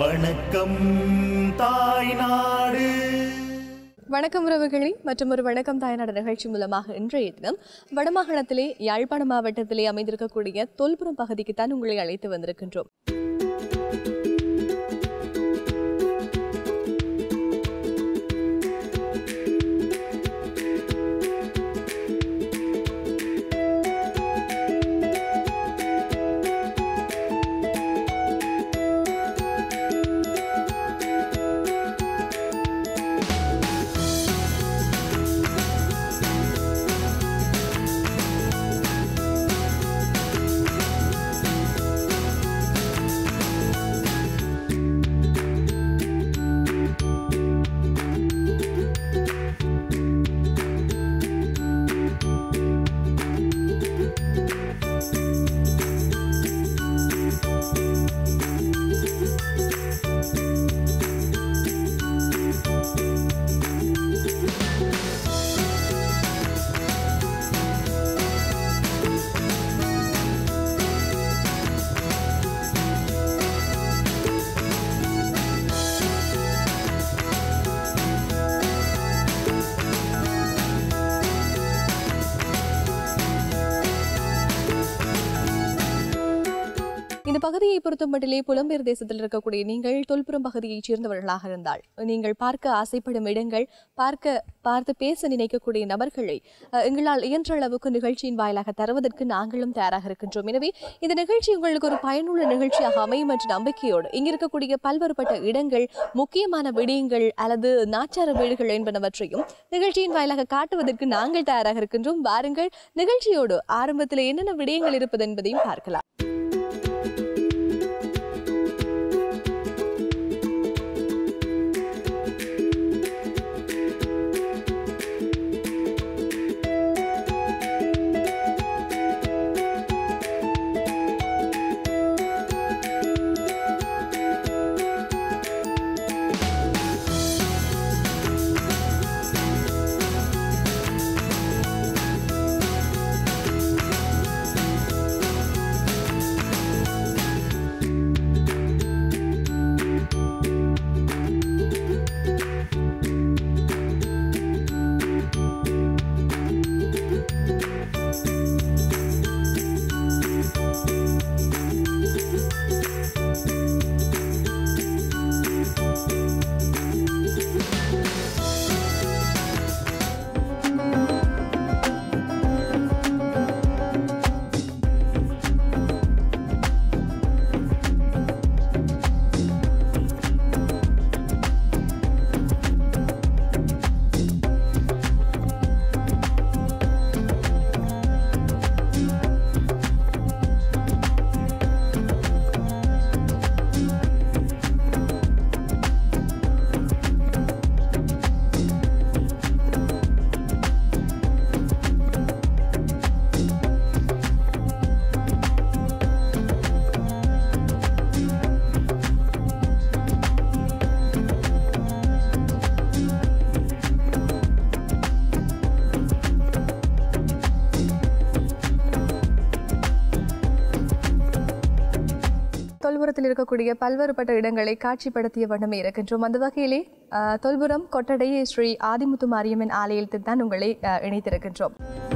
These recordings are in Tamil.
வணக்கம் தாய்நாடு வணக்கம் உறவுகளே மற்றும் ஒரு வணக்கம் தாயநாடு நிகழ்ச்சி மூலமாக இன்றைய தினம் வடமாகாணத்திலே யாழ்ப்பாண மாவட்டத்திலே அமைந்திருக்கக்கூடிய தொல்புரம் பகுதிக்கு தான் உங்களை அழைத்து வந்திருக்கின்றோம் இந்த பகுதியை பொறுத்தமட்டிலே புலம்பெயர் தேசத்தில் இருக்கக்கூடிய நீங்கள் தொல்புறம் பகுதியைச் சேர்ந்தவர்களாக இருந்தால் நீங்கள் பார்க்க ஆசைப்படும் இடங்கள் பார்க்க பார்த்து பேச நினைக்கக்கூடிய நபர்களை அஹ், எங்களால் இயன்ற அளவுக்கு நிகழ்ச்சியின் வாயிலாக தருவதற்கு நாங்களும் தயாராக இருக்கின்றோம் எனவே இந்த நிகழ்ச்சி உங்களுக்கு ஒரு பயனுள்ள நிகழ்ச்சியாக அமையும் என்ற நம்பிக்கையோடு இங்கு இருக்கக்கூடிய பல்வேறுபட்ட இடங்கள் முக்கியமான விடயங்கள் அல்லது நாச்சார வீடுகள் என்பனவற்றையும் நிகழ்ச்சியின் வாயிலாக காட்டுவதற்கு நாங்கள் தயாராக இருக்கின்றோம் வாருங்கள் நிகழ்ச்சியோடு ஆரம்பத்தில் என்னென்ன விடயங்கள் இருப்பது என்பதையும் பார்க்கலாம் தொல்புரத்தில் இருக்கக்கூடிய பல்வேறுபட்ட இடங்களை காட்சிப்படுத்திய வண்ணமே இருக்கின்றோம் அந்த வகையிலே அஹ், தொல்புரம் கொட்டடை ஸ்ரீ ஆதிமுத்து மாரியம்மன் ஆலயத்தில் தான் உங்களை அஹ், இணைத்திருக்கின்றோம்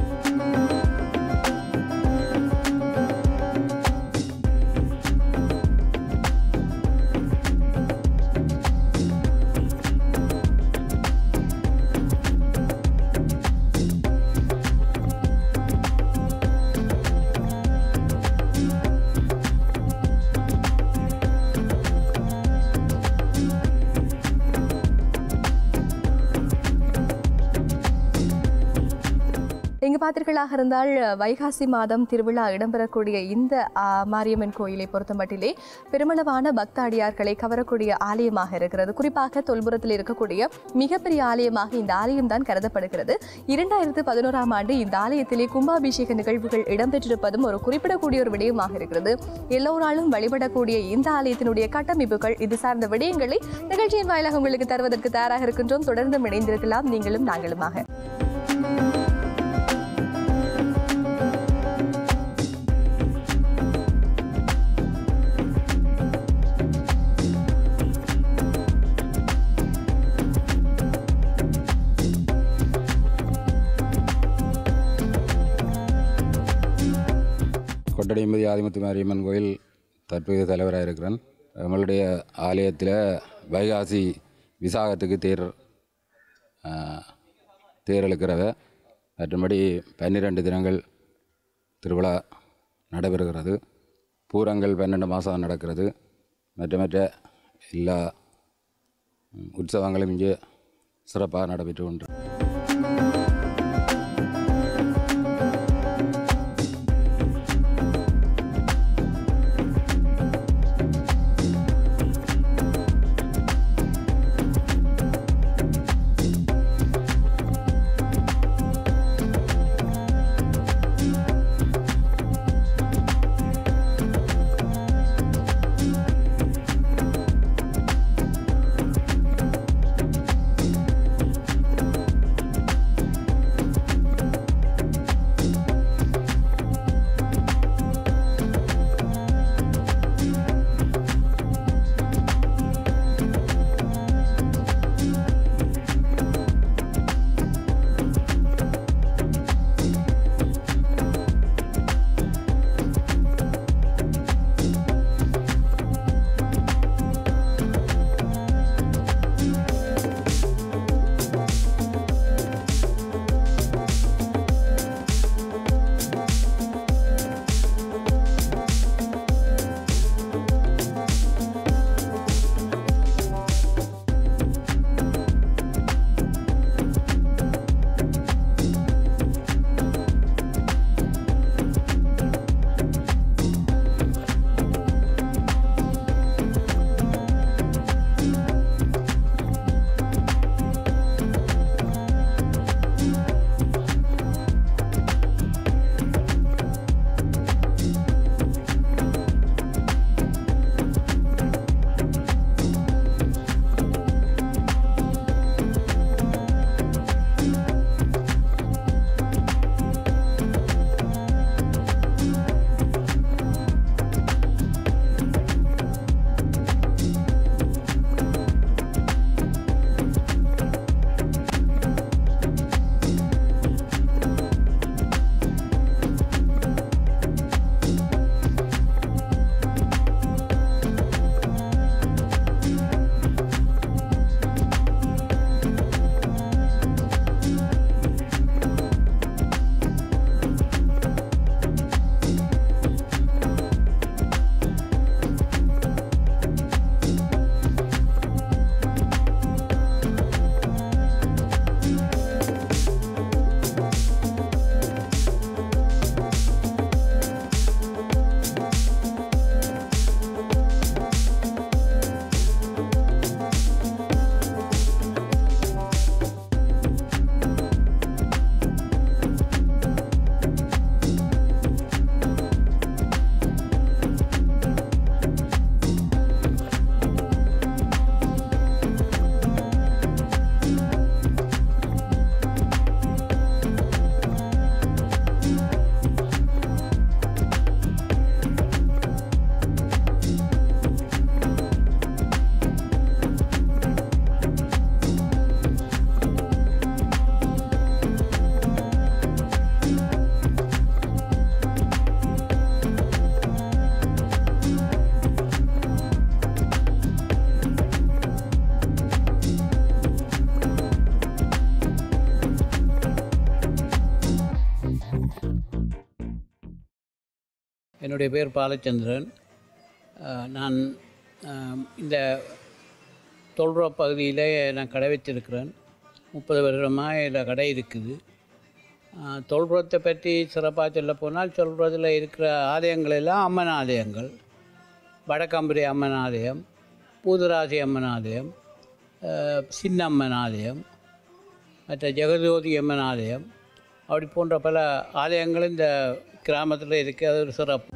இங்கு பார்த்தீர்களாக இருந்தால் வைகாசி மாதம் திருவிழா இடம்பெறக்கூடிய இந்த ஆ, மாரியம்மன் கோயிலை பொறுத்தமட்டிலே பெருமளவான பக்தாடியார்களை கவரக்கூடிய ஆலயமாக இருக்கிறது குறிப்பாக தொல்புரத்தில் இருக்கக்கூடிய மிகப்பெரிய ஆலயமாக இந்த ஆலயம் தான் கருதப்படுகிறது இரண்டாயிரத்து பதினோராம் ஆண்டு இந்த ஆலயத்திலே கும்பாபிஷேக நிகழ்வுகள் இடம்பெற்றிருப்பதும் ஒரு குறிப்பிடக்கூடிய ஒரு விடயமாக இருக்கிறது எல்லோராலும் வழிபடக்கூடிய இந்த ஆலயத்தினுடைய கட்டமைப்புகள் இது சார்ந்த விடயங்களை நிகழ்ச்சியின் வாயிலாக உங்களுக்கு தருவதற்கு தயாராக இருக்கின்றோம் தொடர்ந்து இணைந்திருக்கலாம் நீங்களும் நாங்களுமாக கொட்டடிமதி ஆதிமுத்து மாரியம்மன் கோயில் தற்போது தலைவராக இருக்கிறேன் நம்மளுடைய ஆலயத்தில் வைகாசி விசாகத்துக்கு தேர் ஆ, தேர் இழுக்கிறவ மற்றும்படி பன்னிரெண்டு தினங்கள் திருவிழா நடைபெறுகிறது பூரங்கள் பன்னெண்டு மாதம் நடக்கிறது மற்ற மற்ற எல்லா ம், உற்சவங்களும் இங்கே சிறப்பாக நடைபெற்று கொண்டு என்னுடைய பேர் பாலச்சந்திரன் அஹ், நான் அஹ், இந்த தொல்ரோ பகுதியில் நான் கடை வச்சிருக்கிறேன் முப்பது வருடமாக இதில் கடை இருக்குது அஹ், தொல்புரத்தை பற்றி சிறப்பாக சொல்ல போனால் சொல்புரத்தில் இருக்கிற ஆலயங்கள் எல்லாம் அம்மன் ஆலயங்கள் வடக்கம்பரி அம்மன் ஆலயம் பூதராசி அம்மன் ஆலயம் அஹ், சின்ன அம்மன் ஆலயம் மற்ற ஜெகஜோதி அம்மன் ஆலயம் அப்படி போன்ற பல ஆலயங்கள் இந்த கிராமத்தில் இருக்குது அது ஒரு சிறப்பு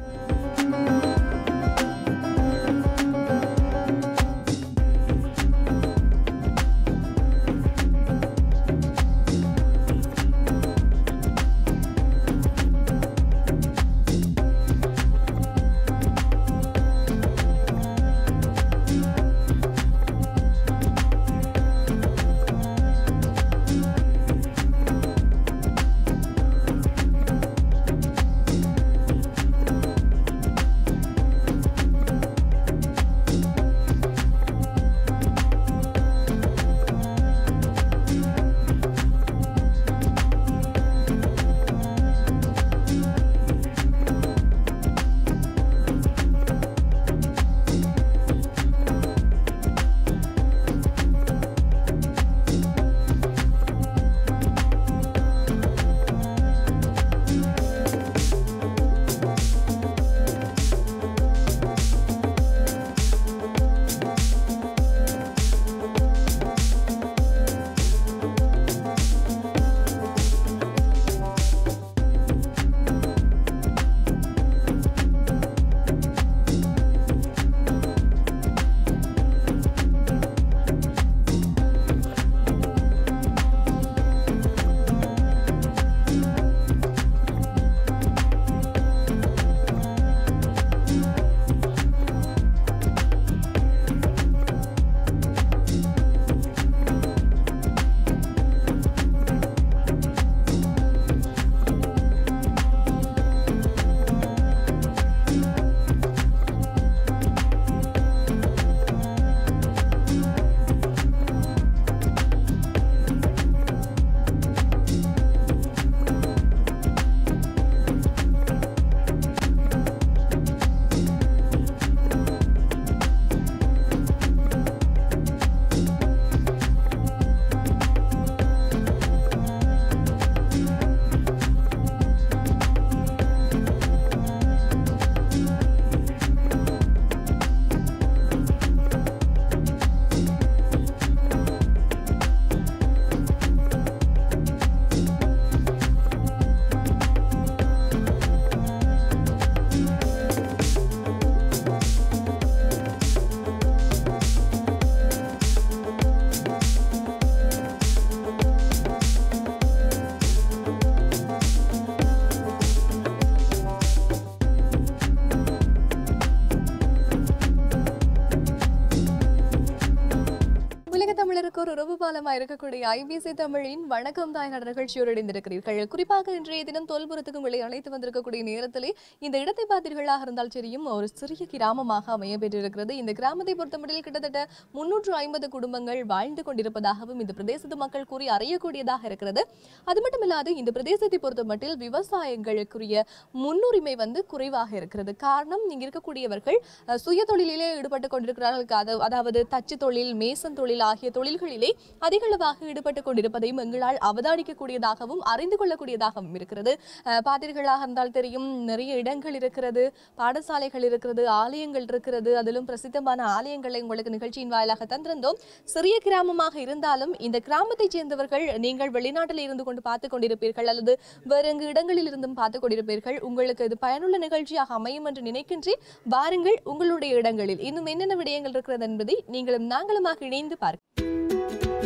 எங்களுக்கு ஒரு உறவு பாலமா இருக்கக்கூடிய ஐபிசி தமிழின் வணக்கம் தாய் நட நிகழ்ச்சியோடு இணைந்திருக்கிறீர்கள் குறிப்பாக இன்றைய தினம் தொல்புரத்துக்கு உங்களை அழைத்து வந்திருக்கக்கூடிய நேரத்திலே இந்த இடத்தை பார்த்தீர்களாக இருந்தால் தெரியும் ஒரு சிறிய கிராமமாக அமைய பெற்றிருக்கிறது இந்த கிராமத்தை பொறுத்தமட்டில் கிட்டத்தட்ட முன்னூற்று ஐம்பது குடும்பங்கள் வாழ்ந்து கொண்டிருப்பதாகவும் இந்த பிரதேசத்து மக்கள் கூறி அறியக்கூடியதாக இருக்கிறது அது மட்டுமில்லாது இந்த பிரதேசத்தை பொறுத்தமட்டில் விவசாயங்களுக்குரிய முன்னுரிமை வந்து குறைவாக இருக்கிறது காரணம் இங்க இருக்கக்கூடியவர்கள் அஹ், சுய தொழிலிலே ஈடுபட்டு கொண்டிருக்கிறார்கள் அத- அதாவது தச்சு தொழில் மேசன் தொழில் ஆகிய தொழில்களிலே அதிகளவாக ஈடுபட்டு கொண்டிருப்பதையும் எங்களால் அவதானிக்கக்கூடியதாகவும் அறிந்து கொள்ளக்கூடியதாகவும் இருக்கிறது அஹ், பார்த்தீர்களாக இருந்தால் தெரியும் நிறைய இடங்கள் இருக்கிறது பாடசாலைகள் இருக்கிறது ஆலயங்கள் இருக்கிறது அதிலும் பிரசித்தமான ஆலயங்களை உங்களுக்கு நிகழ்ச்சியின் வாயிலாக தந்திருந்தோம் சிறிய கிராமமாக இருந்தாலும் இந்த கிராமத்தைச் சேர்ந்தவர்கள் நீங்கள் வெளிநாட்டில் இருந்து கொண்டு பார்த்து கொண்டிருப்பீர்கள் அல்லது வேறு எங்கு இடங்களில் இருந்தும் பார்த்து கொண்டிருப்பீர்கள் உங்களுக்கு இது பயனுள்ள நிகழ்ச்சியாக அமையும் என்று நினைக்கின்றேன் வாருங்கள் உங்களுடைய இடங்களில் இன்னும் என்னென்ன விடயங்கள் இருக்கிறது என்பதை நீங்களும் நாங்களுமாக இணைந்து பார்க்க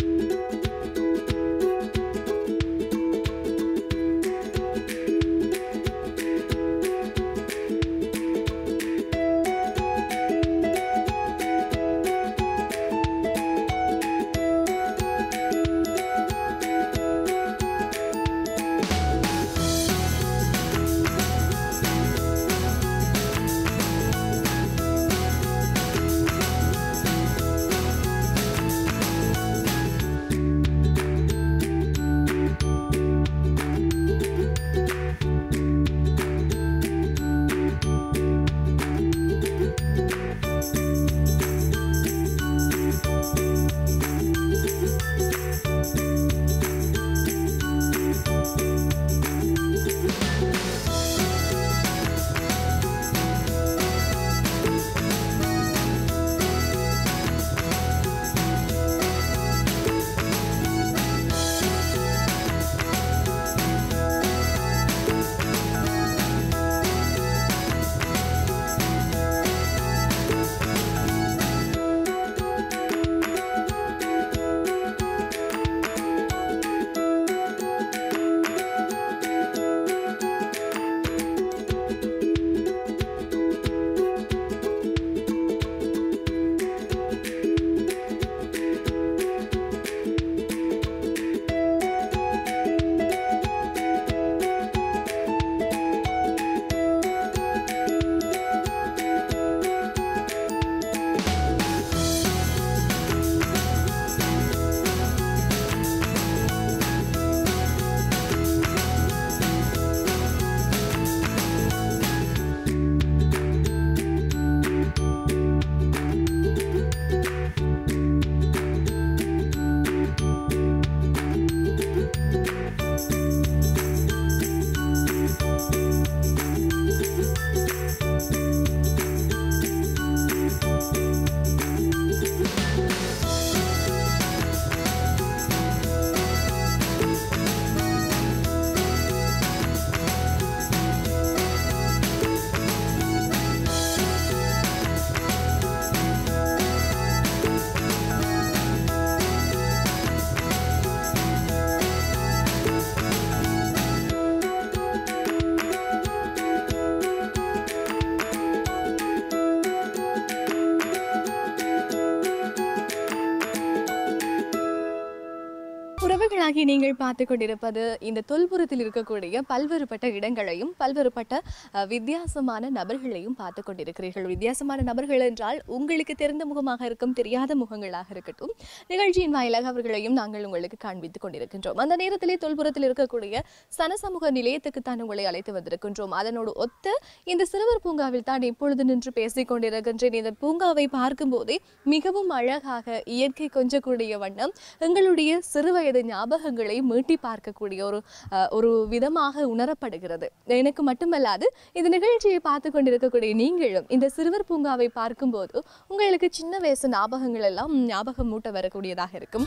உறவுகளாகி நீங்கள் பார்த்து கொண்டிருப்பது இந்த தொல்புறத்தில் இருக்கக்கூடிய பல்வேறுபட்ட இடங்களையும் பல்வேறுபட்ட அஹ், வித்தியாசமான நபர்களையும் பார்த்து கொண்டிருக்கிறீர்கள் வித்தியாசமான நபர்கள் என்றால் உங்களுக்கு தெரிந்த முகமாக இருக்கும் தெரியாத முகங்களாக இருக்கட்டும் நிகழ்ச்சியின் வாயிலாக அவர்களையும் நாங்கள் உங்களுக்கு காண்பித்துக் கொண்டிருக்கின்றோம் அந்த நேரத்திலே தொல்புறத்தில் இருக்கக்கூடிய சனசமூக நிலையத்துக்கு தான் உங்களை அழைத்து வந்திருக்கின்றோம் அதனோடு ஒத்த இந்த சிறுவர் பூங்காவில் தான் இப்பொழுது நின்று பேசிக் கொண்டிருக்கின்றேன் இந்த பூங்காவை பார்க்கும்போதே மிகவும் அழகாக இயற்கை கொஞ்சக்கூடிய வண்ணம் எங்களுடைய சிறுவயது ஞாபகங்களை மீட்டி பார்க்கக்கூடிய ஒரு அஹ், ஒரு விதமாக உணரப்படுகிறது எனக்கு மட்டுமல்லாது இந்த நிகழ்ச்சியை பார்த்து கொண்டிருக்கக்கூடிய நீங்களும் இந்த சிறுவர் பூங்காவை பார்க்கும்போது உங்களுக்கு சின்ன வயசு ஞாபகங்கள் எல்லாம் ஞாபகம் மூட்ட வரக்கூடியதாக இருக்கும்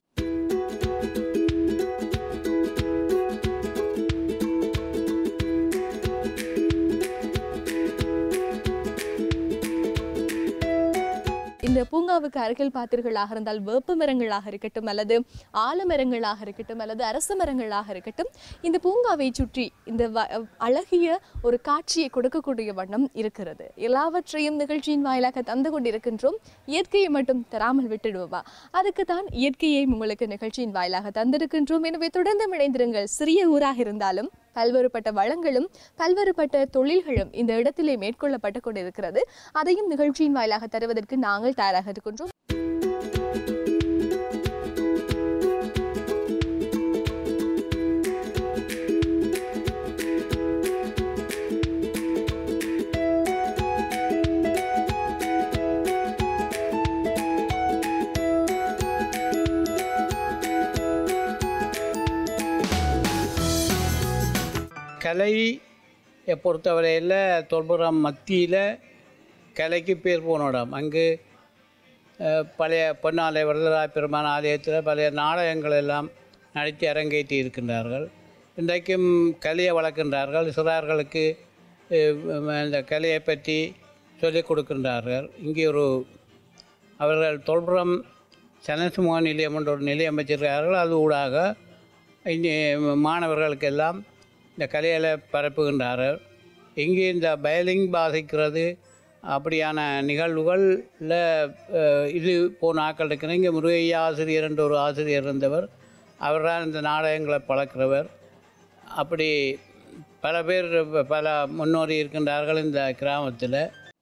இந்த பூங்காவுக்கு அருகில் பார்த்தீர்களாக இருந்தால் வேப்ப மரங்களாக இருக்கட்டும் அல்லது ஆலமரங்களாக இருக்கட்டும் அல்லது அரச மரங்களாக இருக்கட்டும் இந்த பூங்காவை சுற்றி இந்த வ- அழகிய ஒரு காட்சியை கொடுக்கக்கூடிய வண்ணம் இருக்கிறது எல்லாவற்றையும் நிகழ்ச்சியின் வாயிலாக தந்து கொண்டிருக்கின்றோம் இயற்கையை மட்டும் தராமல் விட்டுடுவோமா அதுக்கு தான் இயற்கையை உங்களுக்கு நிகழ்ச்சியின் வாயிலாக தந்திருக்கின்றோம் எனவே தொடர்ந்து இணைந்திருங்கள் சிறிய ஊராக இருந்தாலும் பல்வேறுபட்ட வளங்களும் பல்வேறுபட்ட தொழில்களும் இந்த இடத்திலே மேற்கொள்ளப்பட்டு கொண்டிருக்கிறது அதையும் நிகழ்ச்சியின் வாயிலாக தருவதற்கு நாங்கள் தயாராக இருக்கின்றோம் கலையை பொறுத்தவரையில் தொல்புரம் மத்தியில் கலைக்கு பேர் போன இடம் அங்கு அஹ், பழைய பொன்னாலை வரதராஜ பெருமான் ஆலயத்தில் பழைய நாடகங்கள் எல்லாம் நடத்தி அரங்கேற்றி இருக்கின்றார்கள் இன்றைக்கும் கலையை வளர்க்கின்றார்கள் சிறார்களுக்கு அஹ், இந்த கலையை பற்றி சொல்லிக் கொடுக்கின்றார்கள் இங்கே ஒரு அவர்கள் தொல்புரம் சனசுமுக நிலையம் என்ற ஒரு நிலையம் வச்சிருக்கிறார்கள் அது ஊடாக இங்கே மாணவர்களுக்கெல்லாம் இந்த கலைகளை பரப்புகின்றார்கள் இங்கே இந்த பயலிங் வாசிக்கிறது அப்படியான நிகழ்வுகளில் இது போன ஆக்கள் இருக்கிற இங்கே முருகையா ஆசிரியர் என்ற ஒரு ஆசிரியர் இருந்தவர் அவர் தான் இந்த நாடகங்களை பழக்கிறவர் அப்படி பல பேர் பல முன்னோடி இருக்கின்றார்கள் இந்த கிராமத்தில்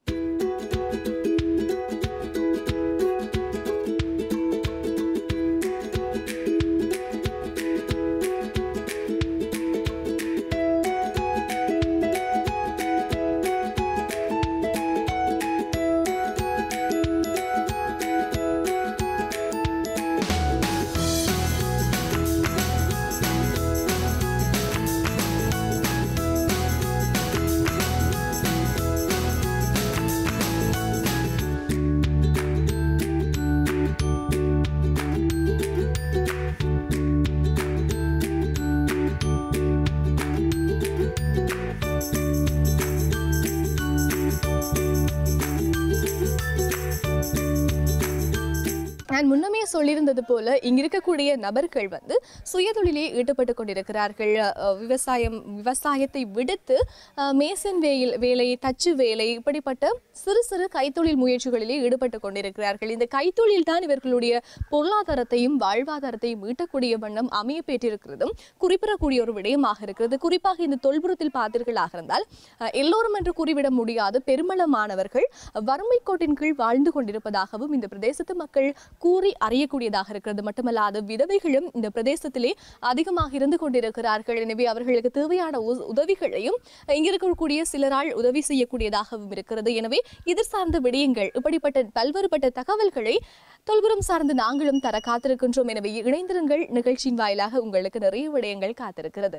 நான் முன்னமே சொல்லியிருந்தது போல இங்க இருக்கக்கூடிய நபர்கள் வந்து சுயதொழிலே ஈடுபட்டு கொண்டிருக்கிறார்கள் அஹ், விவசாயம் விவசாயத்தை விடுத்து அஹ், மேசன் வேயில் வேலை தச்சு வேலை இப்படிப்பட்ட சிறு சிறு கைத்தொழில் முயற்சிகளிலே ஈடுபட்டு கொண்டிருக்கிறார்கள் இந்த கைத்தொழில் தான் இவர்களுடைய பொருளாதாரத்தையும் வாழ்வாதாரத்தையும் ஈட்டக்கூடிய வண்ணம் அமைய பெற்றிருக்கிறதும் குறிப்பிடக்கூடிய ஒரு விடயமாக இருக்கிறது குறிப்பாக இந்த தொல்புறத்தில் பார்த்தீர்களாக இருந்தால் அஹ், எல்லோரும் என்று கூறிவிட முடியாது பெருமளமானவர்கள் வறுமை கோட்டின் கீழ் வாழ்ந்து கொண்டிருப்பதாகவும் இந்த பிரதேசத்து மக்கள் கூறி அறியக்கூடியதாக இருக்கிறது மட்டுமல்லாது விதவைகளும் இந்த பிரதேசத்திலே அதிகமாக இருந்து கொண்டிருக்கிறார்கள் எனவே அவர்களுக்கு தேவையான உ- உதவிகளையும் இங்க இருக்கக்கூடிய சிலரால் உதவி செய்யக்கூடியதாகவும் இருக்கிறது எனவே இது சார்ந்த விடயங்கள் இப்படிப்பட்ட பல்வேறுபட்ட தகவல்களை தொல்புறம் சார்ந்து நாங்களும் தர காத்திருக்கின்றோம் எனவே இணைந்திருங்கள் நிகழ்ச்சியின் வாயிலாக உங்களுக்கு நிறைய விடயங்கள் காத்திருக்கிறது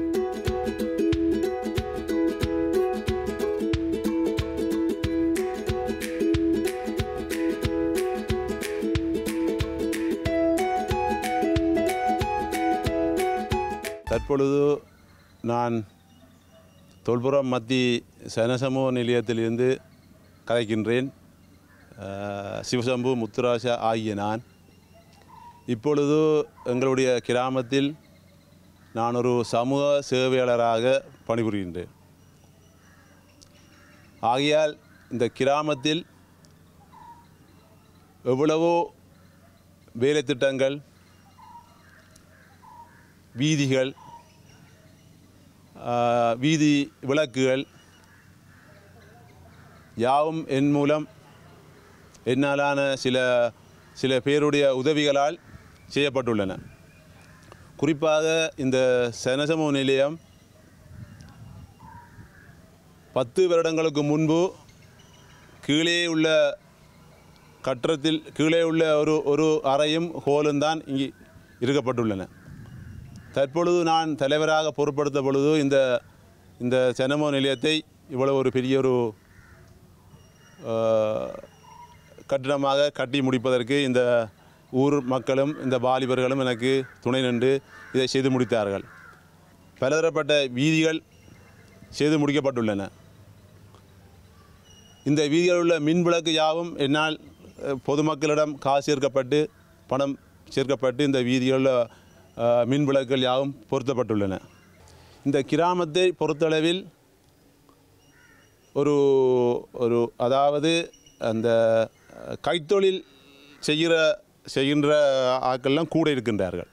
தற்பொழுது நான் தொல்புரம் மத்தி சனசமூக நிலையத்திலிருந்து கலைக்கின்றேன் அஹ், சிவசம்பு முத்துராஜா ஆகிய நான் இப்பொழுது எங்களுடைய கிராமத்தில் நான் ஒரு சமூக சேவையாளராக பணிபுரிகின்றேன் ஆகையால் இந்த கிராமத்தில் எவ்வளவோ வேலை திட்டங்கள் வீதிகள் ஆஹ், வீதி விளக்குகள் யாவும் என் மூலம் என்னாலான சில சில பேருடைய உதவிகளால் செய்யப்பட்டுள்ளன குறிப்பாக இந்த சனசமூக நிலையம் பத்து வருடங்களுக்கு முன்பு கீழே உள்ள கட்டடத்தில் கீழே உள்ள ஒரு ஒரு அறையும் ஹோலும் தான் இங்கே இருக்கப்பட்டுள்ளன தற்பொழுது நான் தலைவராக பொறுப்படுத்த பொழுது இந்த இந்த செனமோ நிலையத்தை இவ்வளவு ஒரு பெரிய ஒரு ஆஹ், கட்டிடமாக கட்டி முடிப்பதற்கு இந்த ஊர் மக்களும் இந்த வாலிபர்களும் எனக்கு துணை நின்று இதை செய்து முடித்தார்கள் பலதரப்பட்ட வீதிகள் செய்து முடிக்கப்பட்டுள்ளன இந்த வீதிகளில் உள்ள மின் விளக்கு யாவும் என்னால் அஹ், பொதுமக்களிடம் காசு சேர்க்கப்பட்டு பணம் சேர்க்கப்பட்டு இந்த வீதிகளில் அஹ், மின் விளக்குகள் யாவும் பொருத்தப்பட்டுள்ளன இந்த கிராமத்தை பொறுத்தளவில் ஒரு ஒரு அதாவது அந்த அஹ், கைத்தொழில் செய்கிற செய்கின்ற ஆட்கள்லாம் கூட இருக்கின்றார்கள்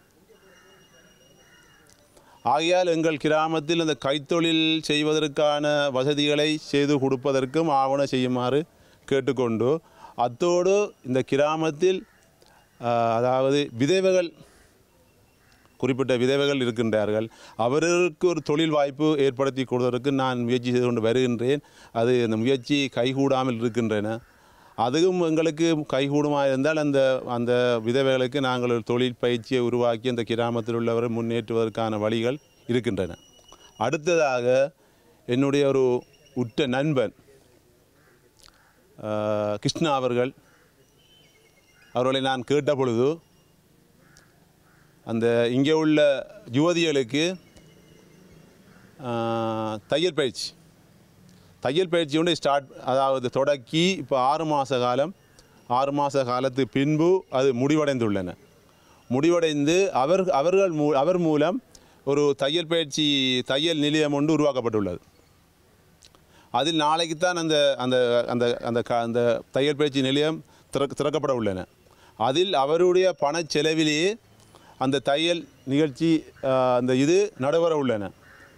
ஆகையால் எங்கள் கிராமத்தில் அந்த கைத்தொழில் செய்வதற்கான வசதிகளை செய்து கொடுப்பதற்கும் ஆவண செய்யுமாறு கேட்டுக்கொண்டு அத்தோடு இந்த கிராமத்தில் ஆஹ், அதாவது விதவைகள் குறிப்பிட்ட விதவைகள் இருக்கின்றார்கள் அவர்களுக்கு ஒரு தொழில் வாய்ப்பு ஏற்படுத்தி கொடுவதற்கு நான் முயற்சி செய்து கொண்டு வருகின்றேன் அது அந்த முயற்சி கைகூடாமல் இருக்கின்றன அதுவும் எங்களுக்கு கைகூடுமா இருந்தால் அந்த அந்த விதவைகளுக்கு நாங்கள் ஒரு தொழில் பயிற்சியை உருவாக்கி அந்த கிராமத்தில் உள்ளவரை முன்னேற்றுவதற்கான வழிகள் இருக்கின்றன அடுத்ததாக என்னுடைய ஒரு உற்ற நண்பன் ஆஹ், கிருஷ்ணா அவர்கள் அவர்களை நான் கேட்ட பொழுது அந்த இங்கே உள்ள யுவதிகளுக்கு ஆஹ், தையல் பயிற்சி தையல் பயிற்சி வந்து ஸ்டார்ட் அதாவது தொடக்கி இப்போ ஆறு மாத காலம் ஆறு மாத காலத்துக்கு பின்பு அது முடிவடைந்துள்ளன முடிவடைந்து அவர் அவர்கள் மூ அவர் மூலம் ஒரு தையல் பயிற்சி தையல் நிலையம் ஒன்று உருவாக்கப்பட்டுள்ளது அதில் நாளைக்கு தான் அந்த அந்த அந்த அந்த க- அந்த தையல் பயிற்சி நிலையம் திறக்க திறக்கப்பட உள்ளன அதில் அவருடைய பணச் செலவிலேயே அந்த தையல் நிகழ்ச்சி ஆஹ், அந்த இது நடைபெற உள்ளன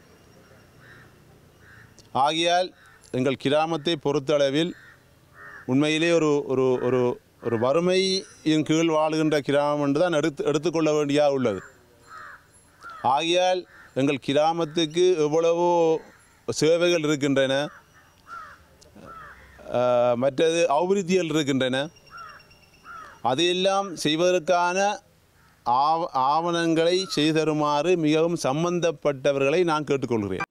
ஆகையால் எங்கள் கிராமத்தை பொறுத்தளவில் உண்மையிலே ஒரு ஒரு ஒரு ஒரு வறுமையின் கீழ் வாழுகின்ற கிராமம் என்று தான் எடுத்து எடுத்துக்கொள்ள வேண்டியதாக உள்ளது ஆகையால் எங்கள் கிராமத்துக்கு எவ்வளவோ சேவைகள் இருக்கின்றன ஆஹ், மற்றது அபிவிருத்திகள் இருக்கின்றன அதையெல்லாம் செய்வதற்கான ஆவ ஆவணங்களை செய்து தருமாறு மிகவும் சம்பந்தப்பட்டவர்களை நான் கேட்டுக்கொள்கிறேன்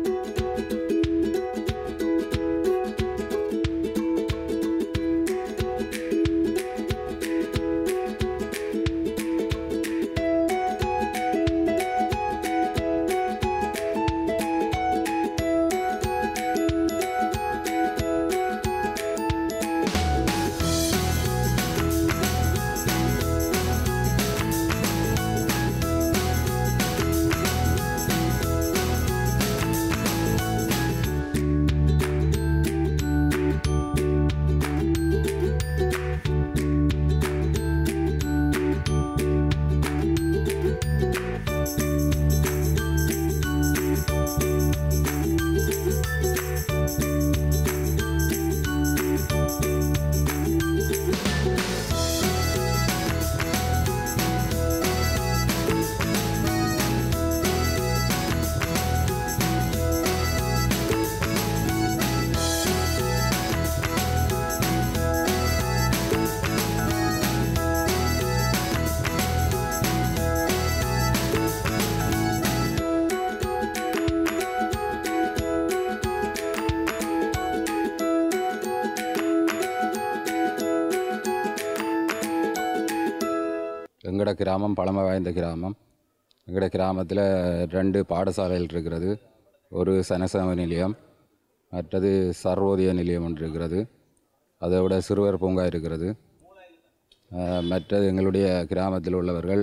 எங்களோட கிராமம் பழமை வாய்ந்த கிராமம் எங்களோட கிராமத்தில் ரெண்டு பாடசாலைகள் இருக்கிறது ஒரு சனசம நிலையம் மற்றது சர்வோதய நிலையம் ஒன்று இருக்கிறது அதை விட சிறுவர் பூங்கா இருக்கிறது அஹ், மற்றது எங்களுடைய கிராமத்தில் உள்ளவர்கள்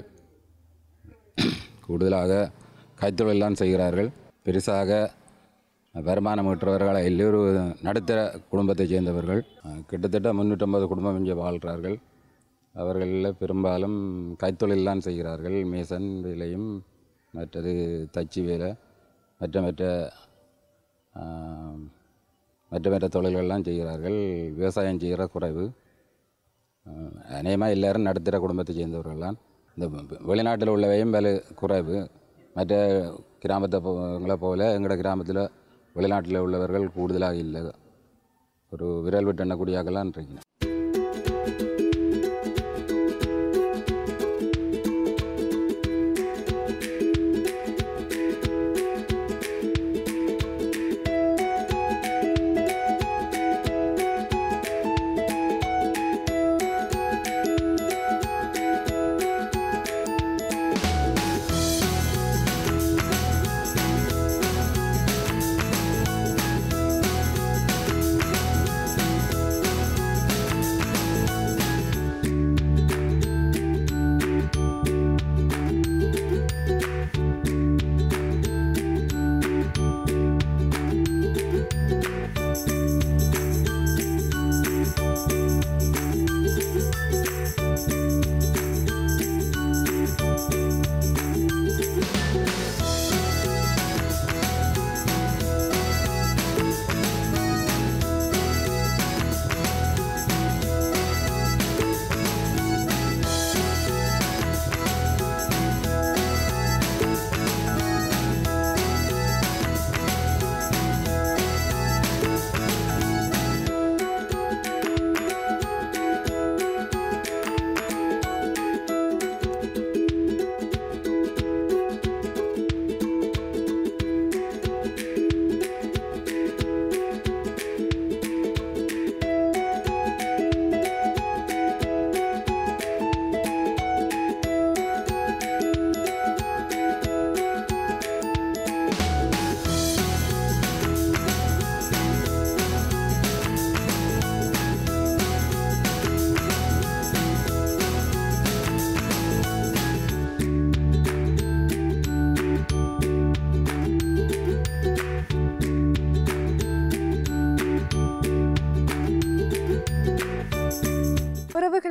கூடுதலாக கைத்தொழிலாம் செய்கிறார்கள் பெருசாக வருமானம் ஈட்டுறவர்கள் எல்லோரும் நடுத்தர குடும்பத்தைச் சேர்ந்தவர்கள் அஹ், கிட்டத்தட்ட முந்நூற்றம்பது குடும்பம் இங்கே வாழ்கிறார்கள் அவர்களில் பெரும்பாலும் கைத்தொழில்லாம் செய்கிறார்கள் மேசன் வேலையும் மற்றது தச்சு வேலை மற்ற மற்ற ஆம், மற்ற மற்ற தொழில்கள்லாம் செய்கிறார்கள் விவசாயம் செய்கிற குறைவு அநேகமாக எல்லாரும் நடுத்தர குடும்பத்தை சேர்ந்தவர்கள்லாம் இந்த வெ- வெளிநாட்டில் உள்ளவையும் விலை குறைவு மற்ற கிராமத்தை போங்களை போல எங்களோட கிராமத்தில் வெளிநாட்டில் உள்ளவர்கள் கூடுதலாக இல்லை ஒரு விரல் விட்டு எண்ணக்கூடியாக்கெல்லாம் இருக்கணும்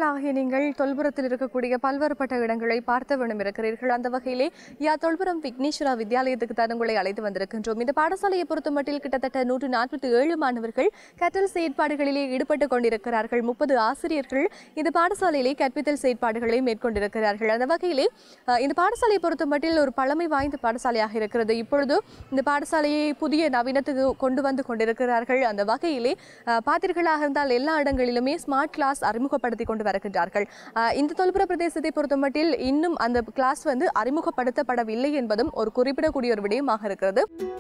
மாணவர்களாகிய நீங்கள் தொல்புரத்தில் இருக்கக்கூடிய பல்வேறுபட்ட இடங்களை பார்த்த வேண்டும் இருக்கிறீர்கள் அந்த வகையிலே யா தொல்புரம் விக்னேஸ்வரா வித்யாலயத்துக்கு தான் உங்களை அழைத்து வந்திருக்கின்றோம் இந்த பாடசாலையை பொறுத்தமட்டில் கிட்டத்தட்ட நூற்று நாற்பத்தி ஏழு மாணவர்கள் கற்றல் செயற்பாடுகளிலே ஈடுபட்டு கொண்டிருக்கிறார்கள் முப்பது ஆசிரியர்கள் இந்த பாடசாலையிலே கற்பித்தல் செயற்பாடுகளை மேற்கொண்டிருக்கிறார்கள் அந்த வகையிலே அஹ், இந்த பாடசாலையை பொறுத்தமட்டில் ஒரு பழமை வாய்ந்த பாடசாலையாக இருக்கிறது இப்பொழுது இந்த பாடசாலையை புதிய நவீனத்துக்கு கொண்டு வந்து கொண்டிருக்கிறார்கள் அந்த வகையிலே அஹ், பார்த்தீர்களாக இருந்தால் எல்லா இடங்களிலுமே ஸ்மார்ட் கிளாஸ் அறிமுகப்படுத்தி கொண்டு வருகின்றார்கள் அஹ், இந்த தொல்புர பிரதேசத்தை பொறுத்தமட்டில் இன்னும் அந்த கிளாஸ் வந்து அறிமுகப்படுத்தப்படவில்லை என்பதும் ஒரு குறிப்பிடக்கூடிய ஒரு விடயமாக இருக்கிறது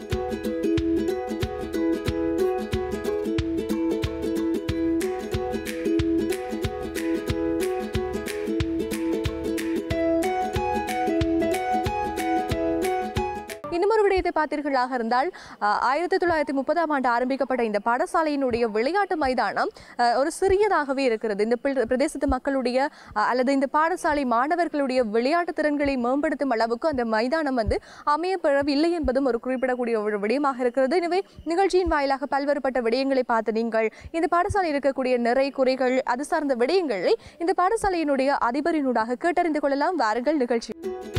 இன்னும் ஒரு விடயத்தை பார்த்தீர்களாக இருந்தால் அஹ், ஆயிரத்தி தொள்ளாயிரத்தி முப்பதாம் ஆண்டு ஆரம்பிக்கப்பட்ட இந்த பாடசாலையினுடைய விளையாட்டு மைதானம் அஹ், ஒரு சிறியதாகவே இருக்கிறது இந்த பிர- பிரதேசத்து மக்களுடைய அஹ், அல்லது இந்த பாடசாலை மாணவர்களுடைய விளையாட்டு திறன்களை மேம்படுத்தும் அளவுக்கு அந்த மைதானம் வந்து அமையப்பெறவில்லை என்பதும் ஒரு குறிப்பிடக்கூடிய ஒரு விடயமாக இருக்கிறது எனவே நிகழ்ச்சியின் வாயிலாக பல்வேறுபட்ட விடயங்களை பார்த்து நீங்கள் இந்த பாடசாலை இருக்கக்கூடிய நிறை குறைகள் அது சார்ந்த விடயங்களை இந்த பாடசாலையினுடைய அதிபரினூடாக கேட்டறிந்து கொள்ளலாம் வாருங்கள் நிகழ்ச்சி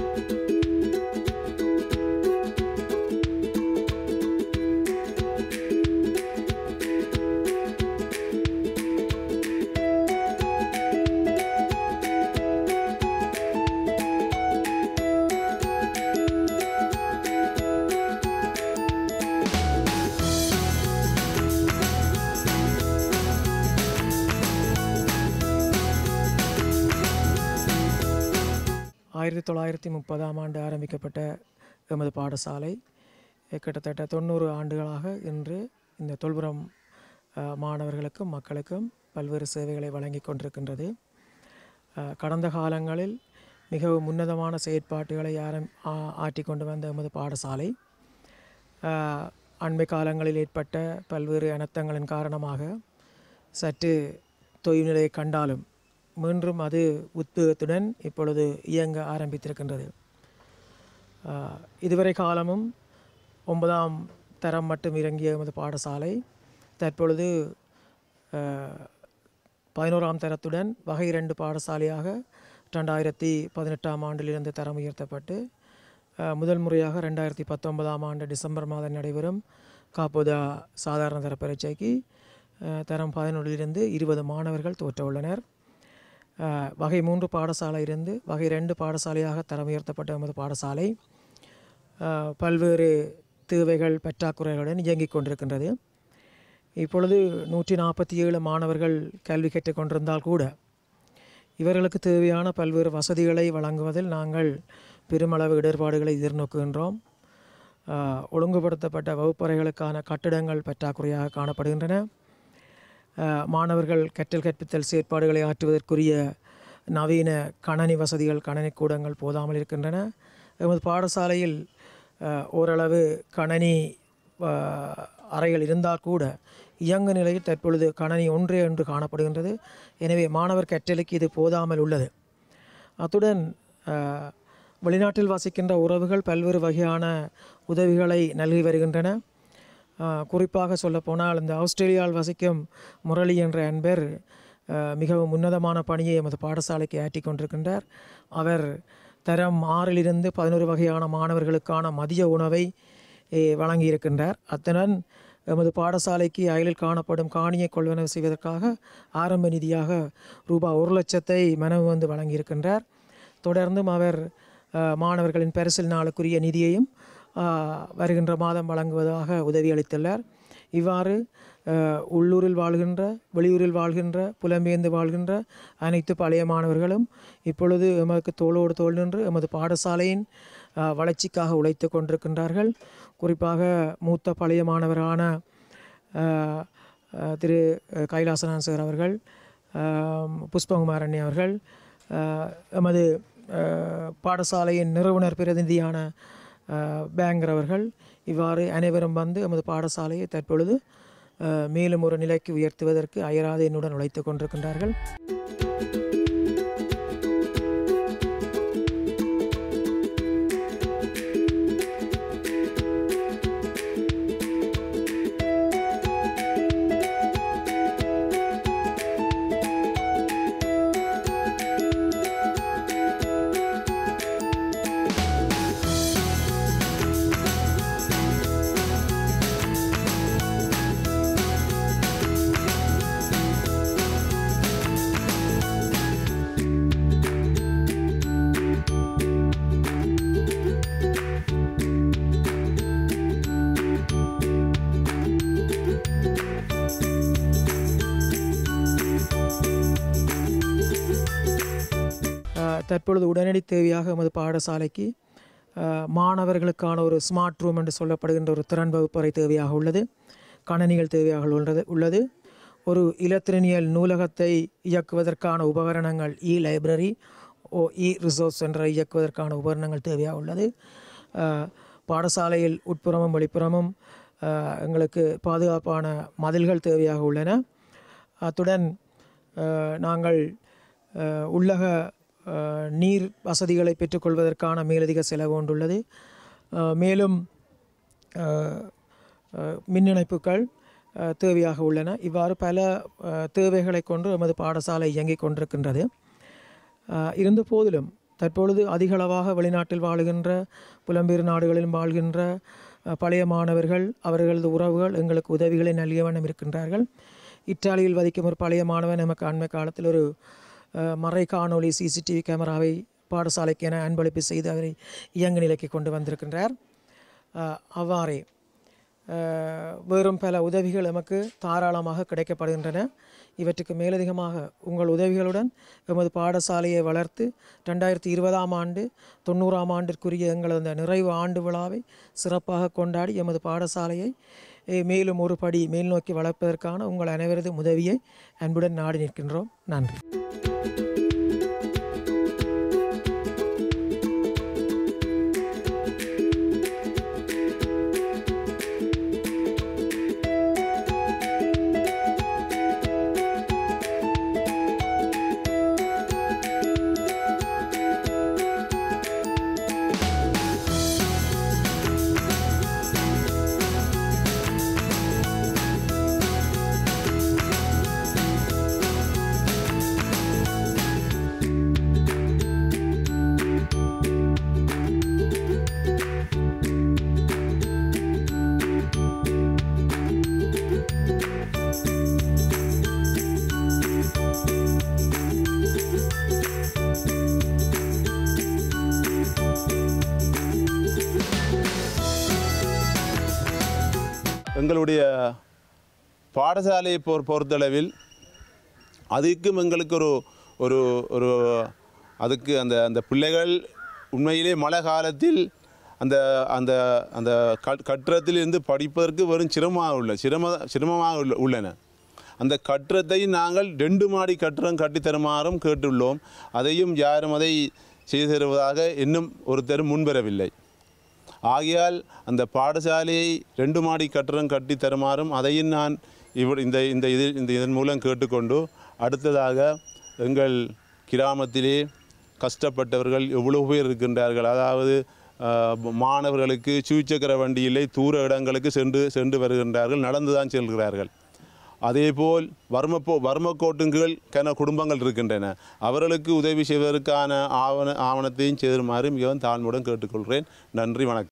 ஆயிரத்தி தொள்ளாயிரத்தி முப்பதாம் ஆண்டு ஆரம்பிக்கப்பட்ட எமது பாடசாலை அஹ், கிட்டத்தட்ட தொண்ணூறு ஆண்டுகளாக இன்று இந்த தொல்புரம் அஹ், மாணவர்களுக்கும் மக்களுக்கும் பல்வேறு சேவைகளை வழங்கி கொண்டிருக்கின்றது அஹ், கடந்த காலங்களில் மிகவும் உன்னதமான செயற்பாட்டுகளை ஆரம் ஆ- ஆற்றிக் கொண்டு வந்த எமது பாடசாலை அஹ், அண்மை காலங்களில் ஏற்பட்ட பல்வேறு அனர்த்தங்களின் காரணமாக சற்று தொய்வு நிலையை கண்டாலும் மீண்டும் அது உத்வேகத்துடன் இப்பொழுது இயங்க ஆரம்பித்திருக்கின்றது ஆஹ், இதுவரை காலமும் ஒன்பதாம் தரம் மட்டும் இறங்கிய எமது பாடசாலை தற்பொழுது ஆஹ், பதினோராம் தரத்துடன் வகை இரண்டு பாடசாலையாக ரெண்டாயிரத்தி பதினெட்டாம் ஆண்டிலிருந்து தரம் உயர்த்தப்பட்டு ஆஹ், முதல் முறையாக ரெண்டாயிரத்தி பத்தொன்பதாம் ஆண்டு டிசம்பர் மாதம் நடைபெறும் காப்போதா சாதாரண தர பரீட்சைக்கு ஆஹ், தரம் பதினொன்றிலிருந்து இருபது மாணவர்கள் தோற்ற உள்ளனர் ஆஹ், வகை மூன்று பாடசாலை இருந்து வகை ரெண்டு பாடசாலையாக தரம் உயர்த்தப்பட்ட எமது பாடசாலை ஆஹ், பல்வேறு தேவைகள் பற்றாக்குறைகளுடன் இயங்கிக் கொண்டிருக்கின்றது இப்பொழுது நூற்றி நாற்பத்தி ஏழு மாணவர்கள் கல்வி கற்றுக் கொண்டிருந்தால் கூட இவர்களுக்கு தேவையான பல்வேறு வசதிகளை வழங்குவதில் நாங்கள் பெருமளவு இடர்பாடுகளை எதிர்நோக்குகின்றோம் ஆஹ், ஒழுங்குபடுத்தப்பட்ட வகுப்பறைகளுக்கான கட்டிடங்கள் பற்றாக்குறையாக காணப்படுகின்றன ஆஹ், மாணவர்கள் கற்றல் கற்பித்தல் செயற்பாடுகளை ஆற்றுவதற்குரிய நவீன கணனி வசதிகள் கணனி கூடங்கள் போதாமல் இருக்கின்றன எமது பாடசாலையில் ஆஹ், ஓரளவு கணனி ஆஹ், அறைகள் இருந்தால் கூட இயங்கு நிலையில் தற்பொழுது கணனி ஒன்றே ஒன்று காணப்படுகின்றது எனவே மாணவர் கற்றலுக்கு இது போதாமல் உள்ளது அத்துடன் ஆஹ், வெளிநாட்டில் வசிக்கின்ற உறவுகள் பல்வேறு வகையான உதவிகளை நல்கி வருகின்றன ஆஹ், குறிப்பாக சொல்லப்போனால் இந்த ஆஸ்திரேலியாவில் வசிக்கும் முரளி என்ற அன்பர் ஆஹ், மிகவும் உன்னதமான பணியை எமது பாடசாலைக்கு ஆற்றிக் கொண்டிருக்கின்றார் அவர் தரம் ஆறிலிருந்து பதினோரு வகையான மாணவர்களுக்கான மதிய உணவை eh, வழங்கியிருக்கின்றார் அத்துடன் எமது பாடசாலைக்கு அயலில் காணப்படும் காணியை கொள்வனவு செய்வதற்காக ஆரம்ப நிதியாக ரூபாய் ஒரு லட்சத்தை மனவு வந்து வழங்கியிருக்கின்றார் தொடர்ந்தும் அவர் அஹ், மாணவர்களின் பரிசில் நாளுக்குரிய நிதியையும் அஹ், வருகின்ற மாதம் வழங்குவதாக உதவி அளித்துள்ளார் இவ்வாறு அஹ், உள்ளூரில் வாழ்கின்ற வெளியூரில் வாழ்கின்ற புலம்பெயர்ந்து வாழ்கின்ற அனைத்து பழைய மாணவர்களும் இப்பொழுது எமக்கு தோளோடு தோள் நின்று எமது பாடசாலையின் அஹ், வளர்ச்சிக்காக உழைத்து கொண்டிருக்கின்றார்கள் குறிப்பாக மூத்த பழைய மாணவரான அஹ், அஹ், திரு அஹ், கைலாசனான் சார் அவர்கள் அஹ், புஷ்பகுமார் அண்ணி அவர்கள் அஹ், எமது அஹ், பாடசாலையின் நிறுவனர் பிரதிநிதியான அஹ், பேங்கர் அவர்கள் இவ்வாறு அனைவரும் வந்து எமது பாடசாலையை தற்பொழுது அஹ், மேலும் ஒரு நிலைக்கு உயர்த்துவதற்கு அயராது என்னுடன் உழைத்து கொண்டிருக்கின்றார்கள் தற்பொழுது உடனடி தேவையாக எமது பாடசாலைக்கு அஹ், மாணவர்களுக்கான ஒரு ஸ்மார்ட் ரூம் என்று சொல்லப்படுகின்ற ஒரு திறன் வகுப்பறை தேவையாக உள்ளது கணனிகள் தேவையாக உள்ளது உள்ளது ஒரு இலத்திரனியல் நூலகத்தை இயக்குவதற்கான உபகரணங்கள் இ லைப்ரரி ஓ இ ரிசோர்ஸ் என்ற இயக்குவதற்கான உபகரணங்கள் தேவையாக உள்ளது அஹ், பாடசாலையில் உட்புறமும் வெளிப்புறமும் அஹ், எங்களுக்கு பாதுகாப்பான மதில்கள் தேவையாக உள்ளன அத்துடன் அஹ், நாங்கள் அஹ், உள்ளக அஹ், நீர் வசதிகளை பெற்றுக்கொள்வதற்கான மேலதிக செலவு ஒன்றுள்ளது அஹ், மேலும் அஹ், அஹ், மின் இணைப்புகள் அஹ், தேவையாக உள்ளன இவ்வாறு பல அஹ், தேவைகளை கொண்டு எமது பாடசாலை இயங்கிக் கொண்டிருக்கின்றது அஹ், இருந்த போதிலும் தற்பொழுது அதிகளவாக வெளிநாட்டில் வாழுகின்ற புலம்பெயர் நாடுகளில் வாழ்கின்ற அஹ், பழைய மாணவர்கள் அவர்களது உறவுகள் எங்களுக்கு உதவிகளை நல்கிய வண்ணம் இருக்கின்றார்கள் இத்தாலியில் வதிக்கும் ஒரு பழைய மாணவன் நமக்கு அண்மை காலத்தில் ஒரு அஹ், மறை காணொளி சிசிடிவி கேமராவை பாடசாலைக்கு என அன்பளிப்பு செய்து அவரை இயங்கு நிலைக்கு கொண்டு வந்திருக்கின்றார் அஹ், அவ்வாறே அஹ், வேறும் பல உதவிகள் எமக்கு தாராளமாக கிடைக்கப்படுகின்றன இவற்றுக்கு மேலதிகமாக உங்கள் உதவிகளுடன் எமது பாடசாலையை வளர்த்து ரெண்டாயிரத்தி இருபதாம் ஆண்டு தொண்ணூறாம் ஆண்டிற்குரிய எங்களது அந்த நிறைவு ஆண்டு விழாவை சிறப்பாக கொண்டாடி எமது பாடசாலையை eh, மேலும் ஒரு படி மேல் நோக்கி வளர்ப்பதற்கான உங்கள் அனைவரது உதவியை அன்புடன் நாடி நிற்கின்றோம் நன்றி எங்களுடைய பாடசாலையை பொறு பொறுத்தளவில் அதுக்கும் எங்களுக்கு ஒரு ஒரு ஒரு அதுக்கு அந்த அந்த பிள்ளைகள் உண்மையிலே மழை காலத்தில் அந்த அந்த அந்த கட் கட்டிடத்தில் இருந்து படிப்பதற்கு வெறும் சிரமமாக உள்ள சிரம சிரமமாக உள்ள உள்ளன அந்த கட்டிடத்தை நாங்கள் ரெண்டு மாடி கட்டிடம் கட்டி தருமாறும் கேட்டுள்ளோம் அதையும் யாரும் அதை செய்து தருவதாக இன்னும் ஒருத்தரும் முன்வரவில்லை ஆகையால் அந்த பாடசாலையை ரெண்டு மாடி கட்டடம் கட்டி தருமாறும் அதையும் நான் இவ இந்த இந்த இதில் இந்த இதன் மூலம் கேட்டுக்கொண்டு அடுத்ததாக எங்கள் கிராமத்திலே கஷ்டப்பட்டவர்கள் எவ்வளவு பேர் இருக்கின்றார்கள் அதாவது ஆஹ், மாணவர்களுக்கு சூச்சக்கர வண்டியிலே தூர இடங்களுக்கு சென்று சென்று வருகின்றார்கள் நடந்து தான் செல்கிறார்கள் அதேபோல் வர்மப்போ வர்மக்கோட்டின் கீழ் கன குடும்பங்கள் இருக்கின்றன அவர்களுக்கு உதவி செய்வதற்கான ஆவண ஆவணத்தையும் செய்துமாறு மிகவும் தாழ்மையுடன் கேட்டுக்கொள்கிறேன் நன்றி வணக்கம்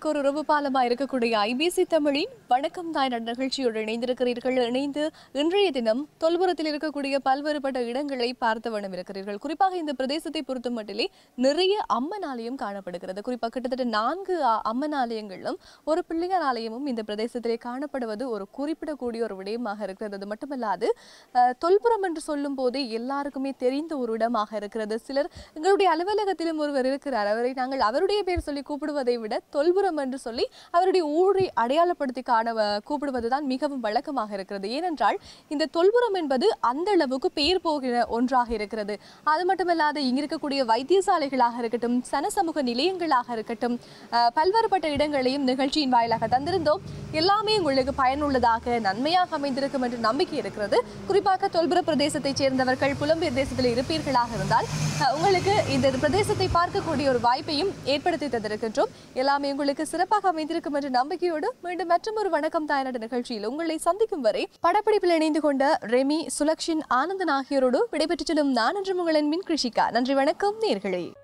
எங்களுக்கு ஒரு உறவு பாலமா இருக்கக்கூடிய ஐபிசி தமிழின் வணக்கம் தாய் நிகழ்ச்சியோடு இணைந்திருக்கிறீர்கள் இணைந்து இன்றைய தினம் தொல்புரத்தில் இருக்கக்கூடிய பல்வேறுபட்ட இடங்களை பார்த்த வண்ணம் இருக்கிறீர்கள் குறிப்பாக இந்த பிரதேசத்தை பொறுத்த மட்டிலே நிறைய அம்மன் ஆலயம் காணப்படுகிறது குறிப்பாக கிட்டத்தட்ட நான்கு அ- அம்மன் ஆலயங்களும் ஒரு பிள்ளையார் ஆலயமும் இந்த பிரதேசத்திலே காணப்படுவது ஒரு குறிப்பிடக்கூடிய ஒரு விடயமாக இருக்கிறது அது மட்டுமல்லாது அஹ், தொல்புரம் என்று சொல்லும் போதே எல்லாருக்குமே தெரிந்த ஒரு இடமாக இருக்கிறது சிலர் எங்களுடைய அலுவலகத்திலும் ஒருவர் இருக்கிறார் அவரை நாங்கள் அவருடைய பேர் சொல்லி கூப்பிடுவதை விட தொல்புரம் என்று சொல்லி அவருடைய ஊரை அடையாளப்படுத்தி காண வ- கூப்பிடுவதுதான் மிகவும் வழக்கமாக இருக்கிறது ஏனென்றால் இந்த தொல்புரம் என்பது அந்த அளவுக்கு பெயர் போகிற ஒன்றாக இருக்கிறது அது மட்டுமல்லாது இங்க இருக்கக்கூடிய வைத்தியசாலைகளாக இருக்கட்டும் சனசமூக நிலையங்களாக இருக்கட்டும் அஹ், பல்வேறுபட்ட இடங்களையும் நிகழ்ச்சியின் வாயிலாக தந்திருந்தோம் எல்லாமே உங்களுக்கு பயனுள்ளதாக நன்மையாக அமைந்திருக்கும் என்று நம்பிக்கை இருக்கிறது குறிப்பாக தொல்புர பிரதேசத்தைச் சேர்ந்தவர்கள் புலம்பெயர் தேசத்தில் இருப்பீர்களாக இருந்தால் அஹ், உங்களுக்கு இந்த பிரதேசத்தை பார்க்கக்கூடிய ஒரு வாய்ப்பையும் ஏற்படுத்தி தந்திருக்கின்றோம் எல்லாமே உங்களுக்கு சிறப்பாக அமைந்திருக்கும் என்ற நம்பிக்கையோடு மீண்டும் மற்றொரு வணக்கம் தாயநாடு நிகழ்ச்சியில் உங்களை சந்திக்கும் வரை படப்பிடிப்பில் இணைந்து கொண்ட ரெமி சுலக்ஷின் ஆனந்தன் ஆகியோரோடு விடைபெற்றுச் செல்லும் நான் என்று உங்களின் மின் கிருஷிகா நன்றி வணக்கம் நேர்களே